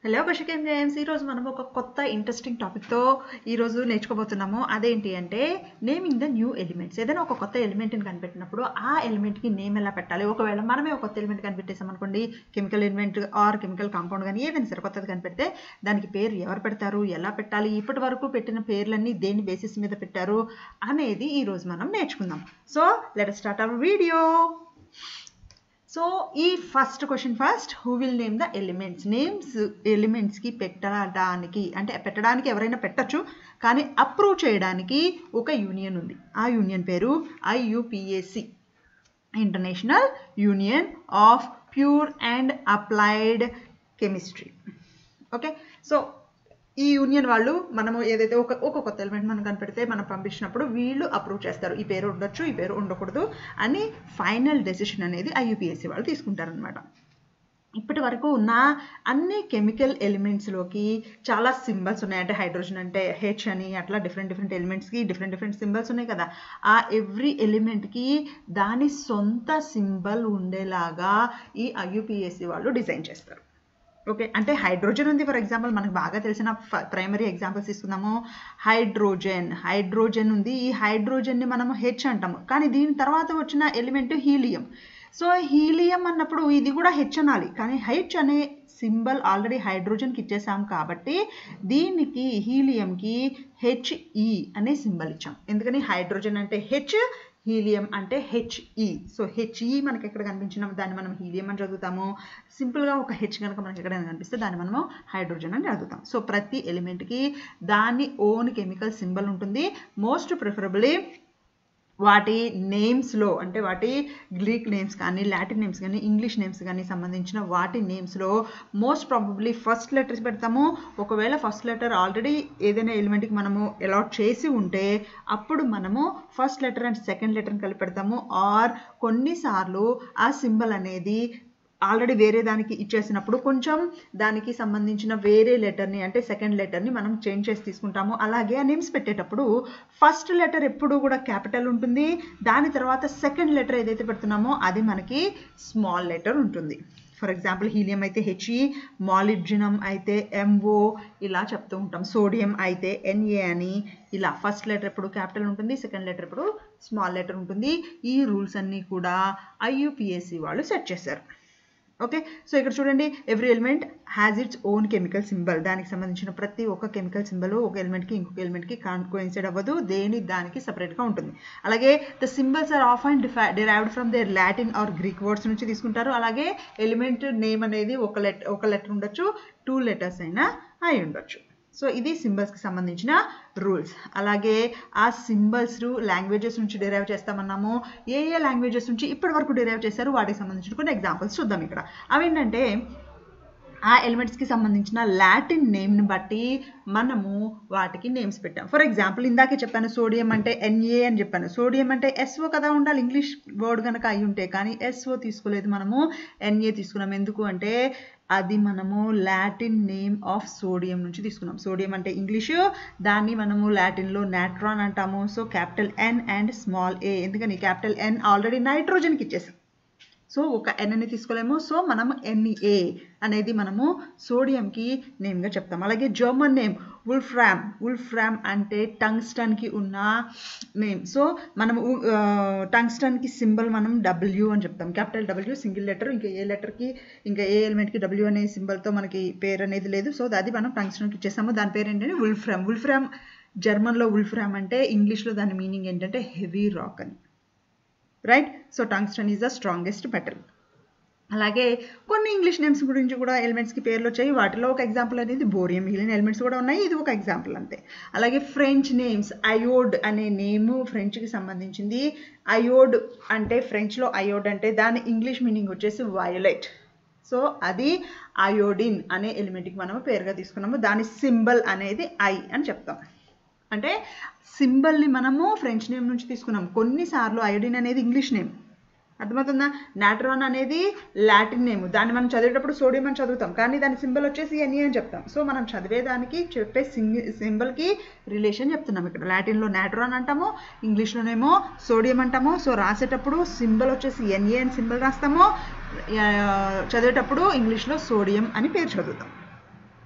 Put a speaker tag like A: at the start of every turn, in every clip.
A: hello కషికేం James ఈరోజు మనం ఒక కొత్త ఇంట్రెస్టింగ్ టాపిక్తో ఈరోజు నేర్చుకోబోతున్నాము అదేంటి అంటే నేమింగ్ ద న్యూ ఎలిమెంట్స్ ఏదైనా ఒక కొత్త ఎలిమెంట్ని కనిపెట్టినప్పుడు ఆ ఎలిమెంట్కి నేమ్ ఎలా పెట్టాలి ఒకవేళ మనమే ఒక కొత్త ఎలిమెంట్ కనిపెట్టేసాం అనుకోండి chemical element or chemical compound కానీ ఏదైనా సరే కొత్తది కనిపెడితే దానికి పేరు ఎవరు పెడతారు ఎలా పెట్టాలి ఇప్పటి వరకు పెట్టిన పేర్లన్నీ దేని బేసిస్ మీద పెట్టారు అనేది ఈరోజు మనం నేర్చుకుందాం so let start our video so ఈ first question first who will name the elements names ఎలిమెంట్స్కి పెట్టడానికి అంటే పెట్టడానికి ఎవరైనా పెట్టచ్చు కానీ అప్రూవ్ చేయడానికి ఒక యూనియన్ ఉంది ఆ యూనియన్ పేరు IUPAC international union of pure and applied chemistry okay so ఈ యూనియన్ వాళ్ళు మనము ఏదైతే ఒక ఒక కొత్త ఎలిమెంట్ మనం కనిపెడితే మనం పంపించినప్పుడు వీళ్ళు అప్రూవ్ చేస్తారు ఈ పేరు ఉండొచ్చు ఈ పేరు ఉండకూడదు అని ఫైనల్ డెసిషన్ అనేది ఐయుపిఎస్సి వాళ్ళు తీసుకుంటారనమాట ఇప్పటి వరకు ఉన్న అన్ని కెమికల్ ఎలిమెంట్స్లోకి చాలా సింబల్స్ ఉన్నాయి అంటే హైడ్రోజన్ అంటే హెచ్ అని అట్లా డిఫరెంట్ డిఫరెంట్ ఎలిమెంట్స్కి డిఫరెంట్ డిఫరెంట్ సింబల్స్ ఉన్నాయి కదా ఆ ఎవ్రీ ఎలిమెంట్కి దాని సొంత సింబల్ ఉండేలాగా ఈ ఐయుపిఎస్సి వాళ్ళు డిజైన్ చేస్తారు ఓకే అంటే హైడ్రోజన్ ఉంది ఫర్ ఎగ్జాంపుల్ మనకు బాగా తెలిసిన ప్రైమరీ ఎగ్జాంపుల్స్ తీసుకుందాము హైడ్రోజన్ హైడ్రోజన్ ఉంది ఈ హైడ్రోజన్ని మనము హెచ్ అంటాము కానీ దీని తర్వాత వచ్చిన ఎలిమెంట్ హీలియం సో హీలియం అన్నప్పుడు ఇది కూడా హెచ్ అనాలి కానీ హెచ్ అనే సింబల్ ఆల్రెడీ హైడ్రోజన్కి ఇచ్చేసాం కాబట్టి దీనికి హీలియంకి హెచ్ఈ అనే సింబల్ ఇచ్చాం ఎందుకని హైడ్రోజన్ అంటే హెచ్ హీలియం అంటే హెచ్ఈ సో హెచ్ఈ మనకి ఎక్కడ కనిపించిన దాన్ని మనం హీలియం అని చదువుతాము సింపుల్గా ఒక హెచ్ కనుక మనకి ఎక్కడైనా కనిపిస్తే దాన్ని మనము హైడ్రోజన్ అని చదువుతాం సో ప్రతి ఎలిమెంట్కి దాని ఓన్ కెమికల్ సింబల్ ఉంటుంది మోస్ట్ ప్రిఫరబుల్లీ వాటి నేమ్స్లో అంటే వాటి గ్రీక్ నేమ్స్ కానీ లాటిన్ నేమ్స్ కానీ ఇంగ్లీష్ నేమ్స్ కానీ సంబంధించిన వాటి నేమ్స్లో మోస్ట్ ప్రాబబ్లీ ఫస్ట్ లెటర్స్ పెడతాము ఒకవేళ ఫస్ట్ లెటర్ ఆల్రెడీ ఏదైనా ఎలిమెంట్కి మనము అలాట్ చేసి ఉంటే అప్పుడు మనము ఫస్ట్ లెటర్ అండ్ సెకండ్ లెటర్ని కలిపి పెడతాము ఆర్ కొన్నిసార్లు ఆ సింబల్ అనేది ఆల్రెడీ వేరే దానికి ఇచ్చేసినప్పుడు కొంచెం దానికి సంబంధించిన వేరే లెటర్ని అంటే సెకండ్ లెటర్ని మనం చేంజ్ చేసి తీసుకుంటాము అలాగే ఆ నేమ్స్ పెట్టేటప్పుడు ఫస్ట్ లెటర్ ఎప్పుడు కూడా క్యాపిటల్ ఉంటుంది దాని తర్వాత సెకండ్ లెటర్ ఏదైతే పెడుతున్నామో అది మనకి స్మాల్ లెటర్ ఉంటుంది ఫర్ ఎగ్జాంపుల్ హీలియం అయితే హెచ్ఈ మాలిబ్జినం అయితే ఎంఓ ఇలా చెప్తూ ఉంటాం సోడియం అయితే ఎన్ఏ అని ఇలా ఫస్ట్ లెటర్ ఎప్పుడు క్యాపిటల్ ఉంటుంది సెకండ్ లెటర్ ఎప్పుడు స్మాల్ లెటర్ ఉంటుంది ఈ రూల్స్ అన్నీ కూడా ఐయుపిఎస్సి వాళ్ళు సెట్ చేశారు ఓకే సో ఇక్కడ చూడండి every element has its own chemical symbol దానికి సంబంధించిన ప్రతి ఒక్క కెమికల్ సింబల్ ఒక ఎలిమెంట్కి ఇంకొక ఎలిమెంట్కి కోయిన్సైడ్ అవ్వదు దేని దానికి సపరేట్గా ఉంటుంది అలాగే the symbols are of and derived from their Latin or Greek words నుంచి తీసుకుంటారు అలాగే ఎలిమెంట్ నేమ్ అనేది ఒక లెటర్ ఒక లెటర్ ఉండొచ్చు టూ లెటర్స్ అయినా అయి ఉండొచ్చు సో ఇది సింబల్స్కి సంబంధించిన రూల్స్ అలాగే ఆ సింబల్స్ లాంగ్వేజెస్ నుంచి డిరైవ్ చేస్తామన్నాము ఏ ఏ లాంగ్వేజెస్ నుంచి ఇప్పటి వరకు డిరైవ్ చేశారు వాటికి సంబంధించిన కొన్ని ఎగ్జాంపుల్స్ చూద్దాం ఇక్కడ అవేంటంటే ఆ ఎలిమెంట్స్కి సంబంధించిన లాటిన్ నేమ్ని బట్టి మనము వాటికి నేమ్స్ పెట్టాం ఫర్ ఎగ్జాంపుల్ ఇందాకే చెప్పాను సోడియం అంటే ఎన్ఏ అని చెప్పాను సోడియం అంటే ఎస్ఓ కదా ఉండాలి ఇంగ్లీష్ వర్డ్ కనుక అయి ఉంటే కానీ ఎస్ఓ తీసుకోలేదు మనము ఎన్ఏ తీసుకున్నాం ఎందుకు అంటే అది మనము లాటిన్ నేమ్ ఆఫ్ సోడియం నుంచి తీసుకున్నాం సోడియం అంటే ఇంగ్లీషు దాన్ని మనము లాటిన్లో నాట్రాన్ అంటాము so capital N and small A ఎందుకని క్యాపిటల్ ఎన్ ఆల్రెడీ నైట్రోజన్కి ఇచ్చేసాం సో ఒక ఎన్ అని తీసుకోలేము సో మనం ఎన్ఏ అనేది మనము సోడియంకి నేమ్గా చెప్తాం అలాగే జర్మన్ నేమ్ ఉల్ఫ్రామ్ ఉల్ఫ్రామ్ అంటే టంగ్స్టన్కి ఉన్న నేమ్ సో మనము టంగ్స్టన్కి సింబల్ మనం డబ్ల్యూ అని చెప్తాం క్యాపిటల్ డబ్ల్యూ సింగిల్ లెటర్ ఇంకా ఏ లెటర్కి ఇంకా ఏ ఎలిమెంట్కి డబ్ల్యూ అనే సింబల్తో మనకి పేరు అనేది లేదు సో అది మనం టంగ్స్టన్కి ఇచ్చేసాము దాని పేరు ఏంటంటే ఉల్ఫ్రామ్ ఉల్ఫ్రామ్ జర్మన్లో ఉల్ఫ్రామ్ అంటే ఇంగ్లీష్లో దాని మీనింగ్ ఏంటంటే హెవీ రాక్ అని right so tungsten is the strongest metal అలాగే కొన్ని ఇంగ్లీష్ నేమ్స్ గురించి కూడా ఎలిమెంట్స్కి పేర్లు వచ్చాయి వాటిలో ఒక ఎగ్జాంపుల్ అనేది బోరియం మిగిలిన ఎలిమెంట్స్ కూడా ఉన్నాయి ఇది ఒక ఎగ్జాంపుల్ అంతే అలాగే ఫ్రెంచ్ నేమ్స్ అయోడ్ అనే నేము ఫ్రెంచ్కి సంబంధించింది అయోడ్ అంటే ఫ్రెంచ్లో అయోడ్ అంటే దాని ఇంగ్లీష్ మీనింగ్ వచ్చేసి వయలెట్ సో అది అయోడిన్ అనే ఎలిమెంట్కి మనము పేరుగా తీసుకున్నాము దాని సింబల్ అనేది ఐ అని చెప్తాం అంటే సింబల్ని మనము ఫ్రెంచ్ నేమ్ నుంచి తీసుకున్నాం కొన్నిసార్లు అయోడిన్ అనేది ఇంగ్లీష్ నేమ్ అర్థమవుతుందా నాట్రాన్ అనేది లాటిన్ నేమ్ దాన్ని మనం చదివేటప్పుడు సోడియం అని చదువుతాం కానీ దాని సింబల్ వచ్చేసి ఎన్ని అని చెప్తాం సో మనం చదివేదానికి చెప్పే సింగి సింబల్కి రిలేషన్ చెప్తున్నాం ఇక్కడ లాటిన్లో నాట్రాన్ అంటాము ఇంగ్లీష్లోనేమో సోడియం అంటాము సో రాసేటప్పుడు సింబల్ వచ్చేసి ఎన్ఏ అని సింబల్ రాస్తాము చదివేటప్పుడు ఇంగ్లీష్లో సోడియం అని పేరు చదువుతాం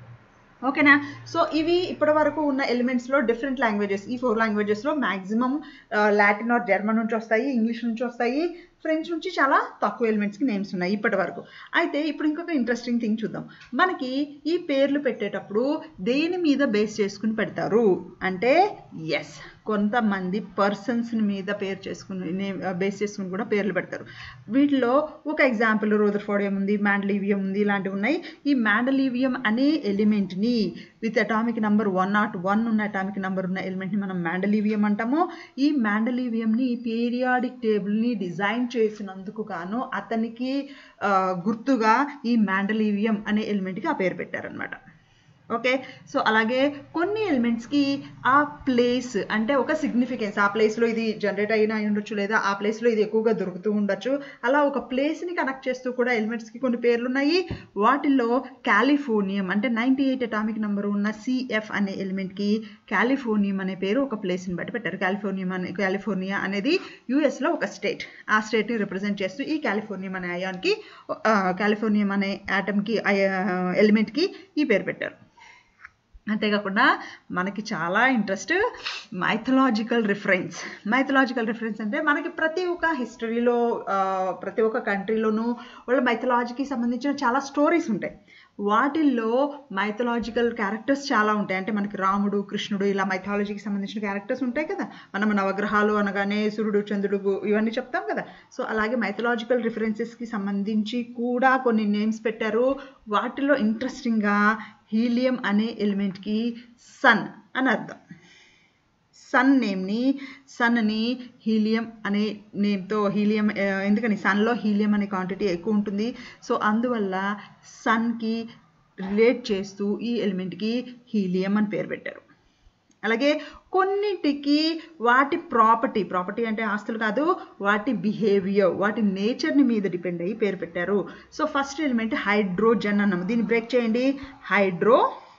A: ఓకేనా సో ఇవి ఇప్పటి వరకు ఉన్న ఎలిమెంట్స్లో డిఫరెంట్ లాంగ్వేజెస్ ఈ ఫోర్ లాంగ్వేజెస్లో మ్యాక్సిమం లాటిన్ ఆర్ జర్మన్ నుంచి వస్తాయి ఇంగ్లీష్ నుంచి వస్తాయి ఫ్రెంచ్ నుంచి చాలా తక్కువ ఎలిమెంట్స్కి నేమ్స్ ఉన్నాయి ఇప్పటి వరకు అయితే ఇప్పుడు ఇంకొక ఇంట్రెస్టింగ్ థింగ్ చూద్దాం మనకి ఈ పేర్లు పెట్టేటప్పుడు దేని మీద బేస్ చేసుకుని పెడతారు అంటే ఎస్ కొంతమంది పర్సన్స్ మీద పేరు చేసుకుని నేమ్ బేస్ చేసుకుని కూడా పేర్లు పెడతారు వీటిలో ఒక ఎగ్జాంపుల్ రోదర్ఫోడియం ఉంది మ్యాండలీవియం ఉంది ఇలాంటివి ఉన్నాయి ఈ మ్యాండలీవియం అనే ఎలిమెంట్ని with atomic number one not one ఉన్న అటామిక్ నంబర్ ఉన్న ఎలిమెంట్ని మనం మ్యాండలీవియం అంటాము ఈ మ్యాండలీవియంని పీరియాడిక్ టేబుల్ని డిజైన్ చేసినందుకు గాను అతనికి గుర్తుగా ఈ మ్యాండలీవియం అనే ఎలిమెంట్కి ఆ పేరు పెట్టారనమాట ఓకే సో అలాగే కొన్ని ఎలిమెంట్స్కి ఆ ప్లేస్ అంటే ఒక సిగ్నిఫికెన్స్ ఆ ప్లేస్లో ఇది జనరేట్ అయినా ఉండొచ్చు లేదా ఆ ప్లేస్లో ఇది ఎక్కువగా దొరుకుతూ ఉండొచ్చు అలా ఒక ప్లేస్ని కనెక్ట్ చేస్తూ కూడా ఎలిమెంట్స్కి కొన్ని పేర్లు ఉన్నాయి వాటిల్లో కాలిఫోర్నియం అంటే నైంటీ ఎయిట్ అటామిక్ నెంబర్ ఉన్న సిఎఫ్ అనే ఎలిమెంట్కి కాలిఫోర్నియం అనే పేరు ఒక ప్లేస్ని బట్టి పెట్టారు కాలిఫోర్నియం అనే కాలిఫోర్నియా అనేది యూఎస్లో ఒక స్టేట్ ఆ స్టేట్ని రిప్రజెంట్ చేస్తూ ఈ కాలిఫోర్నియం అనే అయాన్కి కాలిఫోర్నియం అనే యాటమ్కి ఎలిమెంట్కి ఈ పేరు పెట్టారు అంతేకాకుండా మనకి చాలా interest mythological reference mythological reference అంటే మనకి ప్రతి ఒక్క హిస్టరీలో ప్రతి ఒక్క కంట్రీలోనూ వాళ్ళ మైథలాజీకి సంబంధించిన చాలా స్టోరీస్ ఉంటాయి వాటిల్లో మైథలాజికల్ క్యారెక్టర్స్ చాలా ఉంటాయి అంటే మనకి రాముడు కృష్ణుడు ఇలా మైథాలజీకి సంబంధించిన క్యారెక్టర్స్ ఉంటాయి కదా మనం నవగ్రహాలు అనగానే సూర్యుడు చంద్రుడు ఇవన్నీ చెప్తాం కదా సో అలాగే మైథలాజికల్ రిఫరెన్సెస్కి సంబంధించి కూడా కొన్ని నేమ్స్ పెట్టారు వాటిలో ఇంట్రెస్టింగ్గా హీలియం అనే ఎలిమెంట్కి సన్ అని అర్థం సన్ నేమ్ని సన్ని హీలియం అనే నేమ్తో హీలియం ఎందుకని సన్లో హీలియం అనే క్వాంటిటీ ఎక్కువ ఉంటుంది సో అందువల్ల సన్కి రిలేట్ చేస్తూ ఈ ఎలిమెంట్కి హీలియం అని పేరు పెట్టారు అలాగే కొన్నిటికి వాటి ప్రాపర్టీ ప్రాపర్టీ అంటే ఆస్తులు కాదు వాటి బిహేవియర్ వాటి నేచర్ని మీద డిపెండ్ అయ్యి పేరు పెట్టారు సో ఫస్ట్ ఎలిమెంట్ హైడ్రోజన్ అన్నాము దీన్ని బ్రేక్ చేయండి హైడ్రో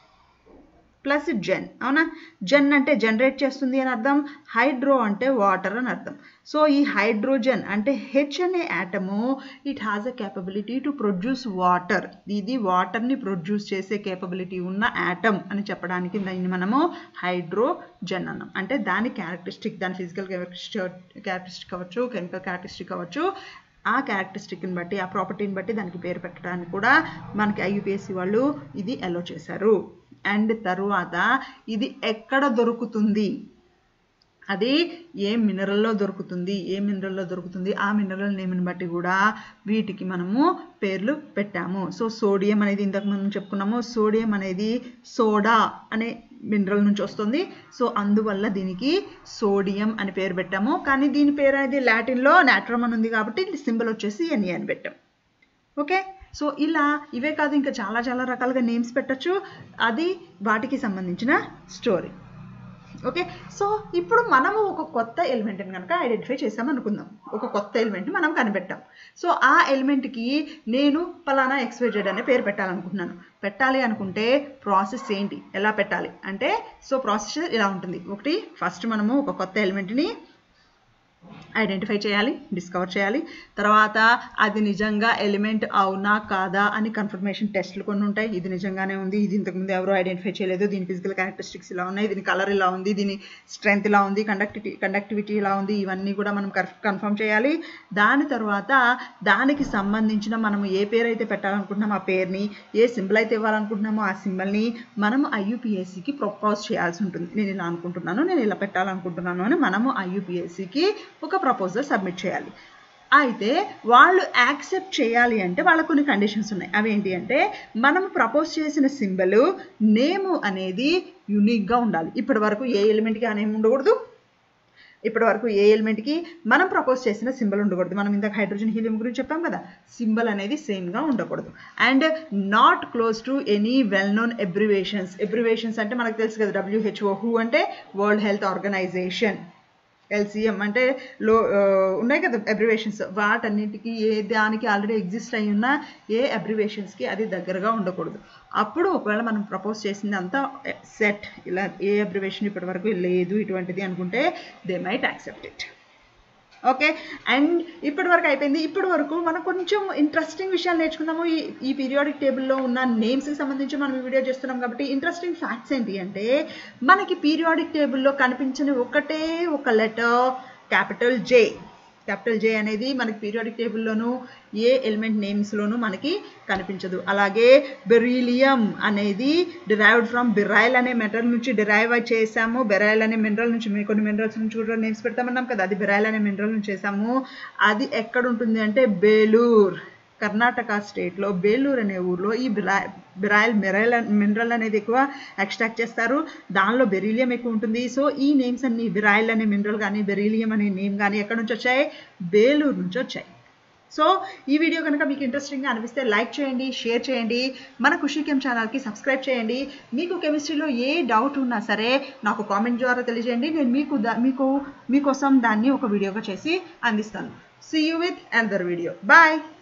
A: ప్లస్ జెన్ అవునా జెన్ అంటే జనరేట్ చేస్తుంది అని అర్థం హైడ్రో అంటే వాటర్ అని అర్థం సో ఈ హైడ్రోజన్ అంటే హెచ్ అనే atom it has a capability to produce water ఇది వాటర్ని ప్రొడ్యూస్ చేసే కేపబిలిటీ ఉన్న యాటమ్ అని చెప్పడానికి దాన్ని మనము హైడ్రోజన్ అన్నాం అంటే దాని క్యారెక్టరిస్టిక్ దాని ఫిజికల్ క్యారెక్టరిస్టిక్ అవ్వచ్చు కెమికల్ క్యారెక్టరిస్టిక్ అవ్వచ్చు ఆ క్యారెక్టరిస్టిక్ని బట్టి ఆ ప్రాపర్టీని బట్టి దానికి పేరు పెట్టడానికి కూడా మనకి ఐయుపిఎస్సి వాళ్ళు ఇది అలో చేశారు అండ్ తరువాత ఇది ఎక్కడ దొరుకుతుంది అది ఏ మినరల్లో దొరుకుతుంది ఏ మినరల్లో దొరుకుతుంది ఆ మినరల్ నేమ్ని బట్టి కూడా వీటికి మనము పేర్లు పెట్టాము సో సోడియం అనేది ఇంతకు మనం చెప్పుకున్నాము సోడియం అనేది సోడా అనే మినరల్ నుంచి వస్తుంది సో అందువల్ల దీనికి సోడియం అని పేరు పెట్టాము కానీ దీని పేరు అనేది లాటిన్లో నాట్రమ్ అని ఉంది కాబట్టి సింబల్ వచ్చేసి ఎన్ఏ అని పెట్టాం ఓకే సో ఇలా ఇవే కాదు ఇంకా చాలా చాలా రకాలుగా నేమ్స్ పెట్టచ్చు అది వాటికి సంబంధించిన స్టోరీ ఓకే సో ఇప్పుడు మనము ఒక కొత్త ఎలిమెంట్ని కనుక ఐడెంటిఫై చేసాం అనుకుందాం ఒక కొత్త ఎలిమెంట్ మనం కనిపెట్టాం సో ఆ ఎలిమెంట్కి నేను పలానా ఎక్స్వైజెడ్ అనే పేరు పెట్టాలనుకుంటున్నాను పెట్టాలి అనుకుంటే ప్రాసెస్ ఏంటి ఎలా పెట్టాలి అంటే సో ప్రాసెస్ ఇలా ఉంటుంది ఒకటి ఫస్ట్ మనము ఒక కొత్త ఎలిమెంట్ని ఐడెంటిఫై చేయాలి డిస్కవర్ చేయాలి తర్వాత అది నిజంగా ఎలిమెంట్ అవునా కాదా అని కన్ఫర్మేషన్ టెస్ట్లు కొన్ని ఉంటాయి ఇది నిజంగానే ఉంది ఇది ఇంతకుముందు ఎవరు ఐడెంటిఫై చేయలేదు దీని ఫిజికల్ క్యారెక్టరిస్టిక్స్ ఇలా ఉన్నాయి దీని కలర్ ఇలా ఉంది దీని స్ట్రెంగ్త్ ఇలా ఉంది కండక్టివిటీ కండక్టివిటీ ఇలా ఉంది ఇవన్నీ కూడా మనం కన్ఫర్మ్ చేయాలి దాని తర్వాత దానికి సంబంధించిన మనం ఏ పేరు అయితే పెట్టాలనుకుంటున్నామో ఆ పేరుని ఏ సింబల్ అయితే ఇవ్వాలనుకుంటున్నామో ఆ సింబల్ని మనం ఐయుపిఎస్సికి ప్రపోజ్ చేయాల్సి ఉంటుంది నేను ఇలా అనుకుంటున్నాను నేను ఇలా పెట్టాలనుకుంటున్నాను అని మనము ఐయుపిఎస్సికి ఒక ప్రపోజల్ సబ్మిట్ చేయాలి అయితే వాళ్ళు యాక్సెప్ట్ చేయాలి అంటే వాళ్ళకు కొన్ని కండిషన్స్ ఉన్నాయి అవి ఏంటి అంటే మనం ప్రపోజ్ చేసిన సింబల్ నేము అనేది యునిక్గా ఉండాలి ఇప్పటి వరకు ఏ ఎలిమెంట్కి ఆ నేమ్ ఉండకూడదు ఇప్పటి వరకు ఏ ఎలిమెంట్కి మనం ప్రపోజ్ చేసిన సింబల్ ఉండకూడదు మనం ఇందాక హైడ్రోజన్ హీలియం గురించి చెప్పాం కదా సింబల్ అనేది సేమ్గా ఉండకూడదు and not close to any well known abbreviations abbreviations అంటే మనకు తెలుసు కదా డబ్ల్యూహెచ్ఓ హూ అంటే వరల్డ్ హెల్త్ ఆర్గనైజేషన్ ఎల్సిఎం అంటే లో ఉన్నాయి కదా అబ్రివేషన్స్ వాటన్నిటికీ ఏ దానికి ఆల్రెడీ ఎగ్జిస్ట్ అయి ఉన్న ఏ అబ్రివేషన్స్కి అది దగ్గరగా ఉండకూడదు అప్పుడు ఒకవేళ మనం ప్రపోజ్ చేసింది అంతా సెట్ ఇలా ఏ అబ్రివేషన్ ఇప్పటి వరకు లేదు ఇటువంటిది అనుకుంటే they might accept it okay and ఇప్పటి వరకు అయిపోయింది ఇప్పటి వరకు మనం కొంచెం ఇంట్రెస్టింగ్ విషయాలు నేర్చుకుందాము ఈ ఈ పీరియాడిక్ టేబుల్లో ఉన్న నేమ్స్కి సంబంధించి మనం ఈ వీడియో చేస్తున్నాం కాబట్టి ఇంట్రెస్టింగ్ ఫ్యాక్ట్స్ ఏంటి అంటే మనకి పీరియాడిక్ టేబుల్లో కనిపించని ఒకటే ఒక letter capital J capital J అనేది మనకి పీరియాడిక్ టేబుల్లోనూ ఏ ఎలిమెంట్ నేమ్స్లోనూ మనకి కనిపించదు అలాగే బెరీలియం అనేది డిరైవ్డ్ ఫ్రమ్ బిరైల్ అనే మెటల్ నుంచి డిరైవ్ చేసాము బెరైల్ అనే మినరల్ నుంచి మీ కొన్ని మినరల్స్ నుంచి కూడా నేమ్స్ పెడతామన్నాం కదా అది బెరైల్ అనే మినరల్ నుంచి చేసాము అది ఎక్కడ ఉంటుంది అంటే బేలూర్ కర్ణాటక స్టేట్లో బేలూరు అనే ఊర్లో ఈ బిరా బిరాయిల్ మిరైల్ మినరల్ అనేది ఎక్కువ ఎక్స్ట్రాక్ట్ చేస్తారు దానిలో బెరీలియం ఎక్కువ ఉంటుంది సో ఈ నేమ్స్ అన్ని బిరాయిల్ అనే మినరల్ కానీ బెరీలియం అనే నేమ్ కానీ ఎక్కడి నుంచి వచ్చాయి బేలూరు నుంచి వచ్చాయి సో ఈ వీడియో కనుక మీకు ఇంట్రెస్టింగ్గా అనిపిస్తే లైక్ చేయండి షేర్ చేయండి మన ఖుషికెమ్ ఛానల్కి సబ్స్క్రైబ్ చేయండి మీకు కెమిస్ట్రీలో ఏ డౌట్ ఉన్నా సరే నాకు కామెంట్ ద్వారా తెలియజేయండి నేను మీకు మీకు మీకోసం దాన్ని ఒక వీడియోగా చేసి అందిస్తాను see you with another video bye